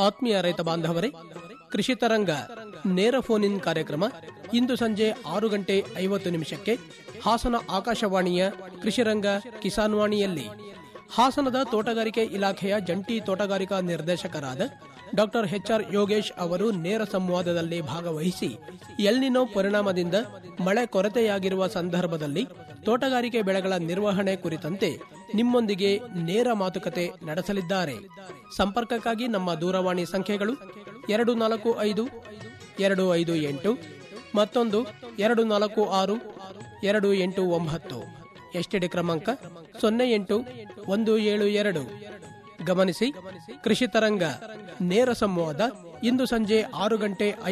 ಆತ್ಮೀಯ ರೈತ ಬಾಂಧವರೇ ಕೃಷಿ ತರಂಗ ನೇರ ಫೋನ್ ಇನ್ ಕಾರ್ಯಕ್ರಮ ಇಂದು ಸಂಜೆ ಆರು ಗಂಟೆ ಐವತ್ತು ನಿಮಿಷಕ್ಕೆ ಹಾಸನ ಆಕಾಶವಾಣಿಯ ಕೃಷಿರಂಗ ಕಿಸಾನ್ ವಾಣಿಯಲ್ಲಿ ಹಾಸನದ ತೋಟಗಾರಿಕೆ ಇಲಾಖೆಯ ಜಂಟಿ ತೋಟಗಾರಿಕಾ ನಿರ್ದೇಶಕರಾದ ಡಾಕ್ಟರ್ ಎಚ್ಆರ್ ಯೋಗೇಶ್ ಅವರು ನೇರ ಸಂವಾದದಲ್ಲಿ ಭಾಗವಹಿಸಿ ಎಲ್ನಿನೋ ಪರಿಣಾಮದಿಂದ ಮಳೆ ಕೊರತೆಯಾಗಿರುವ ಸಂದರ್ಭದಲ್ಲಿ ತೋಟಗಾರಿಕೆ ಬೆಳೆಗಳ ನಿರ್ವಹಣೆ ಕುರಿತಂತೆ ನಿಮ್ಮೊಂದಿಗೆ ನೇರ ಮಾತುಕತೆ ನಡೆಸಲಿದ್ದಾರೆ ಸಂಪರ್ಕಕ್ಕಾಗಿ ನಮ್ಮ ದೂರವಾಣಿ ಸಂಖ್ಯೆಗಳು ಎರಡು ನಾಲ್ಕು ಐದು ಎರಡು ಐದು ಎಂಟು ಮತ್ತೊಂದು ಎರಡು ನಾಲ್ಕು ಆರು ಎರಡು ಎಂಟು ಒಂಬತ್ತು ಎಸ್ಟಿಡಿ ಕ್ರಮಾಂಕ ಸೊನ್ನೆ ಎಂಟು ಒಂದು ಏಳು ಎರಡು ಗಮನಿಸಿ ಕೃಷಿ ತರಂಗ ನೇರ ಸಂವಾದ ಇಂದು ಸಂಜೆ ಆರು ಗಂಟೆ